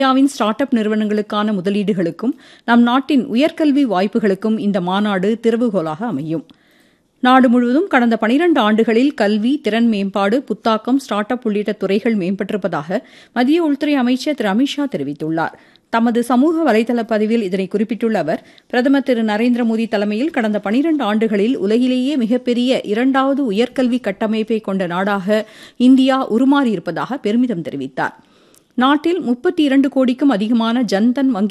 இந்தியாவின் start up நிறுவனங்களுக்கான முதலீடுகளுக்கும் நம் நாட்டின் உயர்கல்வி வாய்ப்புகளுக்கும் இந்த மாநாடு திறவுகோலாக அமையும் நாடு முழுவதும் கடந்த பனிரண்டு ஆண்டுகளில் கல்வி திறன் மேம்பாடு புத்தாக்கம் ஸ்டார்ட் அப் உள்ளிட்ட துறைகள் மேம்பட்டிருப்பதாக மத்திய உள்துறை அமைச்சர் திரு அமித்ஷா தெரிவித்துள்ளார் தமது சமூக வலைதள பதிவில் இதனை குறிப்பிட்டுள்ள அவர் பிரதமர் திரு நரேந்திர மோடி தலைமையில் கடந்த பனிரண்டு ஆண்டுகளில் உலகிலேயே மிகப்பெரிய இரண்டாவது உயர்கல்வி கட்டமைப்பை கொண்ட நாடாக இந்தியா உருமாறியிருப்பதாக பெருமிதம் தெரிவித்தார் நாட்டில் முப்பத்தி இரண்டு கோடிக்கும் அதிகமான ஜன்தன் வங்கி